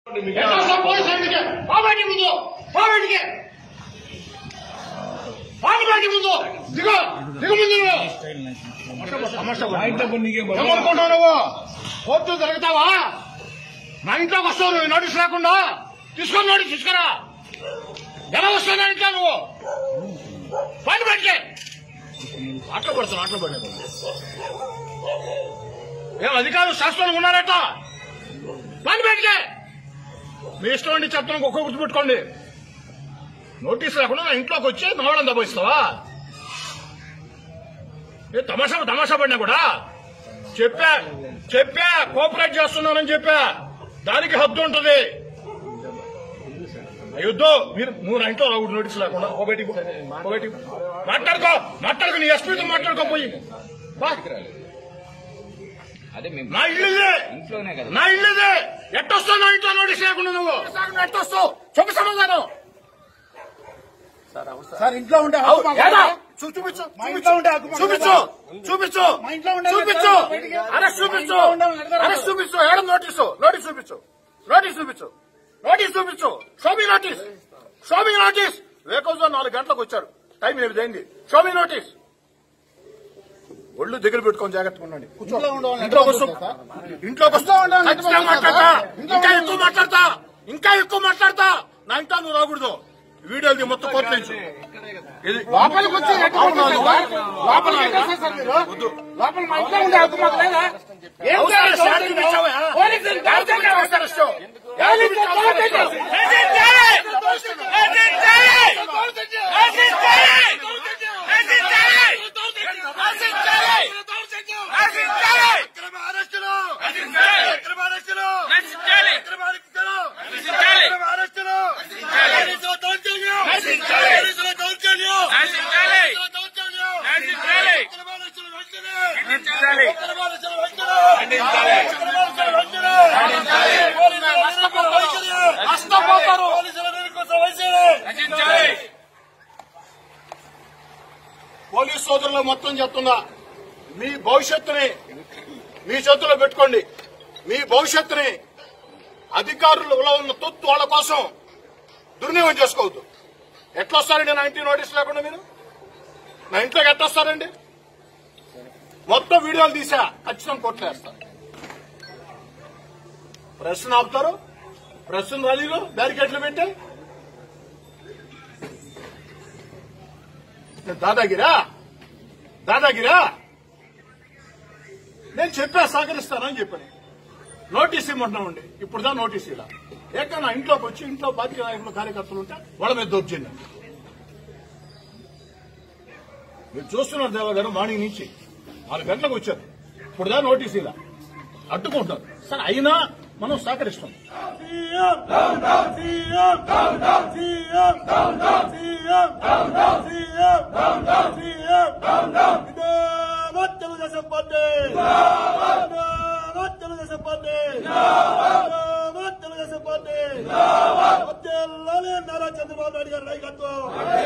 ఎట్లా పోలీసు వాడికి పాబడి ముందు పాబడికి పాబడి ముందు దిగ దిగ ముందు నువ్వు సమస్య ఏమనుకుంటావు నువ్వు కోర్టు జరుగుతావా నా ఇంట్లోకి వస్తావు నువ్వు నోటీస్ లేకుండా తీసుకొని నోటీస్ తీసుకురా ఎలా వస్తావు నా ఇంట్లో నువ్వు పని పెట్టుకే అట్లా పడుతున్నా అట్లా పడినా ఏం అధికారులు శాస్త్రంగా ఉన్నారట పని పెట్టుకే మీ ఇష్టం అండి చెప్తాను ఒక్క గుర్తుపెట్టుకోండి నోటీస్ లేకుండా నా ఇంట్లోకి వచ్చి నోళ్ళని దబాయిస్తావా ఏ తమాషా తమాషా పడినా కూడా చెప్పా చెప్పా కోఆపరేట్ చేస్తున్నానని చెప్పా దానికి హద్దు ఉంటుంది అయ్యొద్దు మీరు నువ్వు నా ఇంట్లో రాకూడదు నోటీస్ లేకుండా ఓ బయటికి పో. ఓ బయటికి పో. మాట్లాడుకో మాట్లాడుకో నీ ఎస్పీతో మాట్లాడుకోపోయి బా. అదే మేము నా ఇల్లు ఇదే ఇంట్లోనే కదా నా ఇల్లు ఇదే ఎట్టొస్తావు నా ఇంట్లో నోటీస్ లేకుండా నువ్వు ఎట్టొస్తావు చెప్పు సమాధానం సార్ ఇంట్లో ఉండే అవు, హక్కు మాకు ఏడా? లేదా? చూ- చూపించు మా ఇంట్లో ఉండే హక్కు మాకు చూపించు లేదా? చూపించు మా ఇంట్లో ఉండే చూపించు హక్కు బయటికి. అరెస్ట్ మా చూపించు ఇంట్లో ఉండే హక్కు అరెస్ట్ చూపించు ఏడ నోటీసు నోటీస్ చూపించు నోటీస్ చూపించు నోటీస్ చూపించు షోమి నోటీస్ షోమి నోటీస్ వేకోజు నాలుగు గంటలకు వచ్చారు టైం ఎనిమిది అయింది షోమి నోటీస్ ఒళ్ళు దగ్గర పెట్టుకొని జాగ్రత్తగా ఉండండి కూర్చో. ఇంట్లో ఉండే వాళ్ళని ఇంట్లోకి ఎట్లా వస్తాం పంపిస్తారు ఇంట్లోకి వస్తా వాళ్ళని ఎట్లా ఖచ్చితంగా పంపిస్తారు మాట్లాడతా సార్? ఇంట్లో ఇంకా వాళ్ళని ఎక్కువ మాట్లాడతా ఇంకా ఎక్కువ మాట్లాడతా నా ఇంటా నువ్వు రాకూడదు వీడియోది మొత్తం కోర్టు నుంచి ఇది లోపలికి వచ్చి ఎట్లా అవునా, పంపిస్తారు సార్? అవునా. లోపలికి ఎట్లా వస్తారు సార్ మీరు? లోపల మా ఇంట్లో ఉండే హక్కు మాకు లేదా? ఏం హౌస్ సార్ అరెస్ట్ దౌర్జన్యం? ఎందుకు ఇచ్చావా? పోలీసులు ఎందుకు దౌర్జన్యం. House arrest? పోలీసులు ఎందుకు హౌస్ అరెస్ట్? దౌర్జన్యం. అక్రమ అరెస్టులు! అక్రమ అరెస్టులు! అక్రమ అరెస్టులు! అక్రమ అరెస్టులు! పోలీసుల దౌర్జన్యం! పోలీసుల దౌర్జన్యం! పోలీసుల దౌర్జన్యం! అక్రమ అరెస్టులు వెంటనే! అక్రమ అరెస్టులు వెంటనే! అక్రమ అరెస్టులు వెంటనే! పోలీసుల నిరంకుశ వైఖరి! పోలీసుల నిరంకుశ వైఖరి! పోలీస్ సోదరులు మొత్తం చెప్తున్నా మీ భవిష్యత్తుని మీ చేతిలో పెట్టుకోండి మీ భవిష్యత్తుని అధికారులలో ఉన్న తొత్తు వాళ్ళ కోసం దుర్వినియోగం చేసుకోవద్దు ఎట్లా వస్తారండి నా ఇంటి నోటీస్ లేకుండా మీరు నా ఇంట్లోకి ఎట్లా వస్తారండి మొత్తం వీడియోలు తీసా ఖచ్చితంగా కోర్టులో వేస్తా ప్రశ్న ఆపుతారు ప్రశ్న ర్యాలీలో బ్యారికేట్లు పెట్టే దాదాగిరా దాదాగిరా నేను చెప్పా సహకరిస్తానని చెప్పాను నోటీస్ ఇమ్మంటున్నామండి ఇప్పుడు దా నోటీస్ ఇలా ఏక నా ఇంట్లోకి వచ్చి ఇంట్లో బాధ్యత నాయకులు కార్యకర్తలు ఉంటే వాళ్ళ మీద దౌర్జన్యం మీరు చూస్తున్నారు దేవా గారు మార్నింగ్ నుంచి నాలుగు గంటలకు వచ్చారు ఇప్పుడు దా నోటీస్ ఇలా అడ్డుకుంటారు సరే అయినా మనం సహకరిస్తాం Telugu Desam party Telugu Desam party Telugu Desam party వచ్చేలానే నారా చంద్రబాబు నాయుడు గారి నాయకత్వం